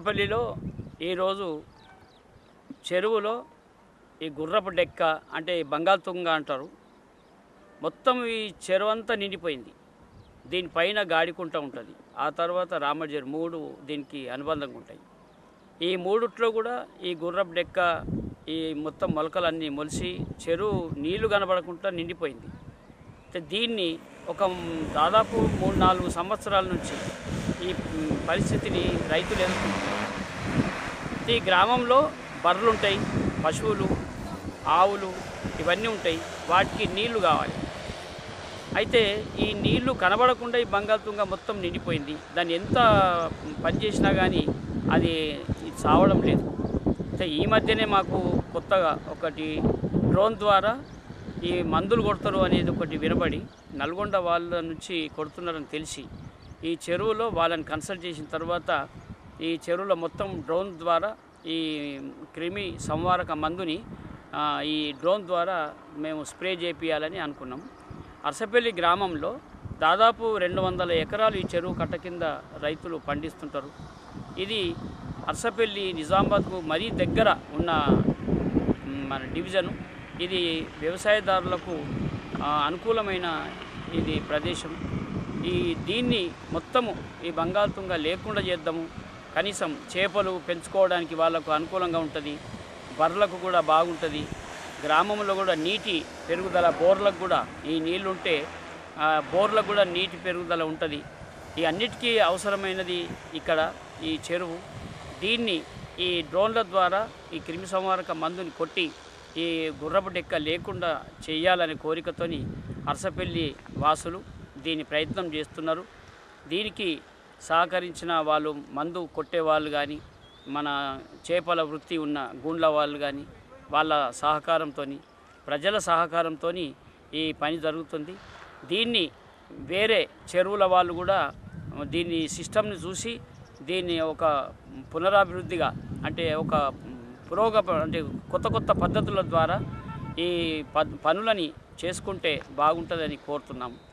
అర్సపల్లిలో ఈరోజు చెరువులో ఈ గుర్రపు డెక్క అంటే ఈ బంగాళతుంగ అంటారు మొత్తం ఈ చెరువు అంతా నిండిపోయింది దీనిపైన గాడికుంట ఉంటుంది ఆ తర్వాత రామజరు మూడు దీనికి అనుబంధంగా ఉంటాయి ఈ మూడిట్లో కూడా ఈ గుర్రపు డెక్క ఈ మొత్తం మొలకలన్నీ మొలిసి చెరువు నీళ్లు కనబడకుండా నిండిపోయింది అయితే దీన్ని ఒక దాదాపు మూడు నాలుగు సంవత్సరాల నుంచి ఈ పరిస్థితిని రైతులు ఎదుర్కొంటున్నారు ఈ గ్రామంలో బర్రెలు ఉంటాయి పశువులు ఆవులు ఇవన్నీ ఉంటాయి వాటికి నీళ్లు కావాలి అయితే ఈ నీళ్లు కనబడకుండా ఈ బంగాళతుంగ మొత్తం నిండిపోయింది దాన్ని ఎంత పని చేసినా కానీ అది ఇది చావడం లేదు అయితే ఈ మధ్యనే మాకు కొత్తగా ఒకటి డ్రోన్ ద్వారా ఈ మందులు కొడతారు అనేది ఒకటి వినబడి నల్గొండ వాళ్ళ నుంచి కొడుతున్నారని తెలిసి ఈ చెరువులో వాళ్ళని కన్సల్ట్ చేసిన తర్వాత ఈ చెరువులో మొత్తం డ్రోన్ ద్వారా ఈ క్రిమి సంవారక మందుని ఆ, ఈ డ్రోన్ ద్వారా మేము స్ప్రే చేపియాలని అనుకున్నాం అరసపల్లి గ్రామంలో దాదాపు రెండు వందల ఎకరాలు ఈ చెరువు కట్ట కింద రైతులు పండిస్తుంటారు ఇది అరసపల్లి నిజామాబాద్కు మరీ దగ్గర ఉన్న మ్, మన డివిజను ఇది వ్యవసాయదారులకు ఆ, అనుకూలమైన ఇది ప్రదేశం ఈ దీన్ని మొత్తము ఈ బంగాళతుంగ లేకుండా చేద్దాము కనీసం చేపలు పెంచుకోవడానికి వాళ్ళకు అనుకూలంగా ఉంటుంది బర్రెలకు కూడా బాగుంటుంది గ్రామంలో కూడా నీటి పెరుగుదల బోర్లకు కూడా ఈ నీళ్ళు ఉంటే ఆ, బోర్లకు కూడా నీటి పెరుగుదల ఉంటుంది ఈ అన్నిటికీ అవసరమైనది ఇక్కడ ఈ చెరువు దీన్ని ఈ డ్రోన్ల ద్వారా ఈ క్రిమి సంహారక మందుని కొట్టి ఈ గుర్రపు డెక్క లేకుండా చేయాలనే కోరికతోని అరసపల్లి వాసులు దీని ప్రయత్నం చేస్తున్నారు దీనికి సహకరించిన వాళ్ళు మందు కొట్టే వాళ్ళు కానీ మన చేపల వృత్తి ఉన్న గూండ్ల వాళ్ళు కానీ వాళ్ళ సహకారంతో ప్రజల సహకారంతో ఈ పని జరుగుతుంది దీన్ని వేరే చెరువుల వాళ్ళు కూడా దీన్ని సిస్టమ్ని చూసి దీన్ని ఒక పునరాభివృద్ధిగా అంటే ఒక పురోగ అంటే కొత్త కొత్త పద్ధతుల ద్వారా ఈ ప పనులని చేసుకుంటే బాగుంటుందని కోరుతున్నాము